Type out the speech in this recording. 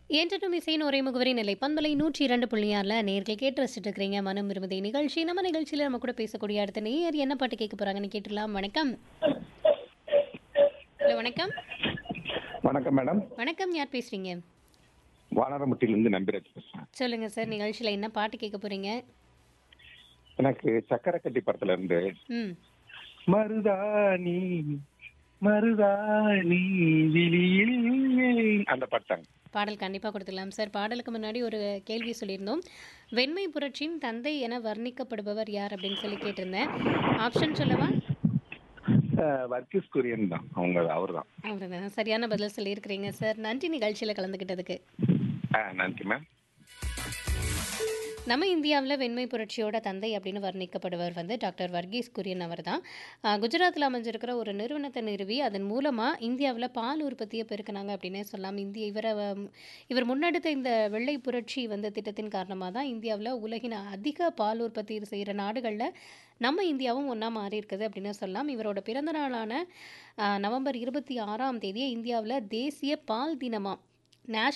என்றும் இசையின் ஒரே முகவரி நிலை பண்பலை நூற்றி இரண்டு புள்ளி ஆறில் நேர்கள் கேட்டு ரசிச்சுட்டு இருக்கிறீங்க மனம் விரும்புதை நிகழ்ச்சி நம்ம நிகழ்ச்சியில் நம்ம கூட பேசக்கூடிய அடுத்த நேயர் என்ன பாட்டு கேட்க போறாங்கன்னு கேட்டுடலாம் வணக்கம் ஹலோ வணக்கம் வணக்கம் மேடம் வணக்கம் யார் பேசுறீங்க வானரமுட்டிலிருந்து நம்பிராஜ் பேசுறேன் சொல்லுங்க சார் நிகழ்ச்சியில் என்ன பாட்டு கேட்க போறீங்க எனக்கு சக்கரை கட்டி படத்துல இருந்து ம் மருதாணி மருதாணி விழியில் அந்த பாட்டாங்க பாடல் கண்டிப்பாக கொடுத்துடலாம் சார் பாடலுக்கு முன்னாடி ஒரு கேள்வி சொல்லியிருந்தோம் வெண்மை புரட்சியின் தந்தை என வர்ணிக்கப்படுபவர் யார் அப்படின்னு சொல்லி கேட்டிருந்தேன் ஆப்ஷன் சொல்லவா அஹ், வர்கீஸ் குரியன் தான் அவங்க அவர் தான் அவர் தான் சரியான பதில் சொல்லியிருக்கிறீங்க சார் நன்றி நிகழ்ச்சியில் கலந்துக்கிட்டதுக்கு நன்றி மேம் நம்ம இந்தியாவில் வெண்மை புரட்சியோட தந்தை அப்படின்னு வர்ணிக்கப்படுவர் வந்து டாக்டர் வர்கீஸ் குரியன் அவர் தான் குஜராத்தில் அமைஞ்சிருக்கிற ஒரு நிறுவனத்தை நிறுவி அதன் மூலமாக இந்தியாவில் பால் உற்பத்தியை பெருக்கினாங்க அப்படின்னே சொல்லலாம் இந்திய இவரை அஹ், இவர் முன்னெடுத்த இந்த வெள்ளை புரட்சி வந்து திட்டத்தின் காரணமாக தான் இந்தியாவில் உலகின் அதிக பால் உற்பத்தி செய்கிற நாடுகளில் நம்ம இந்தியாவும் ஒன்றா மாறி இருக்குது அப்படின்னு சொல்லலாம் இவரோட பிறந்த நாளான அஹ், நவம்பர் இருபத்தி ஆறாம் தேதியை இந்தியாவில் தேசிய பால் தினமாக நேஷ்